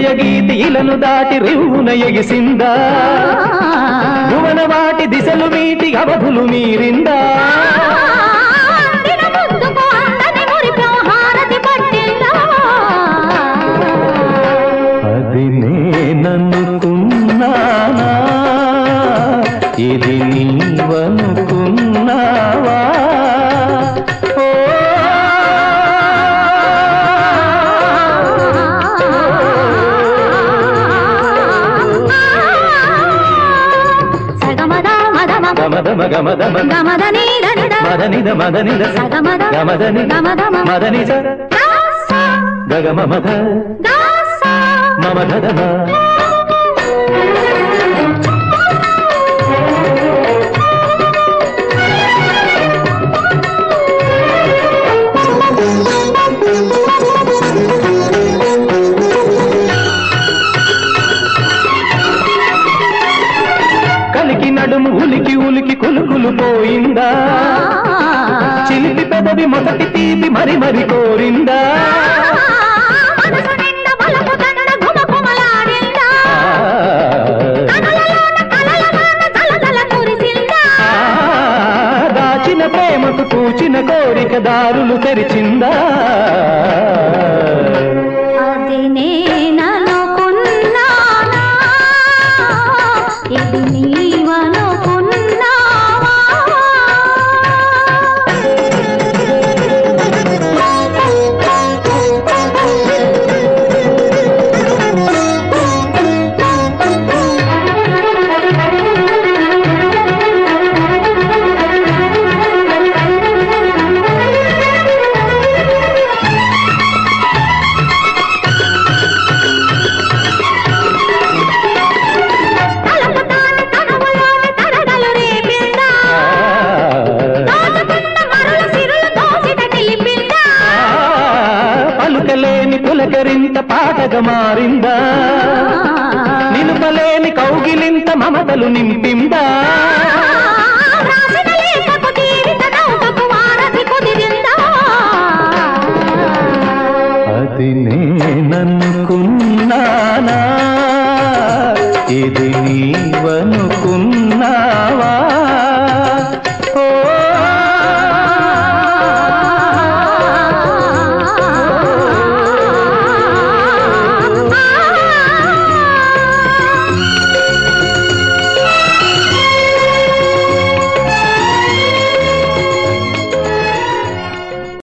హృదయ గీతి ఇలను దాటి రివ్వున ఎగిసిందా భువన వాటి దిశలు మీటి అవధులు మీరిందా అందిన ముద్దుకు అందని మురిపం హారతి పట్టిందా అది నేననుకున్నానా ఇది నీవనుకున్నావా ఓ సగమద మదమ గమదమ గమదమ గమద నీద నిద మదనిద మదనిద సగమద గమదని గమదమ మదనిజ దాస గగమ మద దాస మమ దదమ కలికి నడుము ఉలికి ఉలికి కులుకులు పోయిందా చిలిపి పెదవి మొదటి తీపి మరి మరి కోరిందా మనసు నిండా బలపు కన్నడ గుమగుమలాడిందా కనులలోన కలలలోన కలకల కురిసిందా ఆ, దాచిన ప్రేమకు పూచిన కోరిక దారులు తెరిచిందా అది నేననుకున్నానా ఇది నీవనుకున్నావా తలపుతాన తనువులోని తడగలు రేపిందా దోచుకున్న మరుల సిరులు దోసిట నిలిపిందా పలుకలేని పులకరింత పాటగా మారిందా నిలుపలేని కౌగిలింత మమతలు నింపిందా రాసిన లేఖకు జీవిత నౌకకు వారధి కుదిరిందా అది నేననుకున్నానా ఇది నీవనుకున్నావా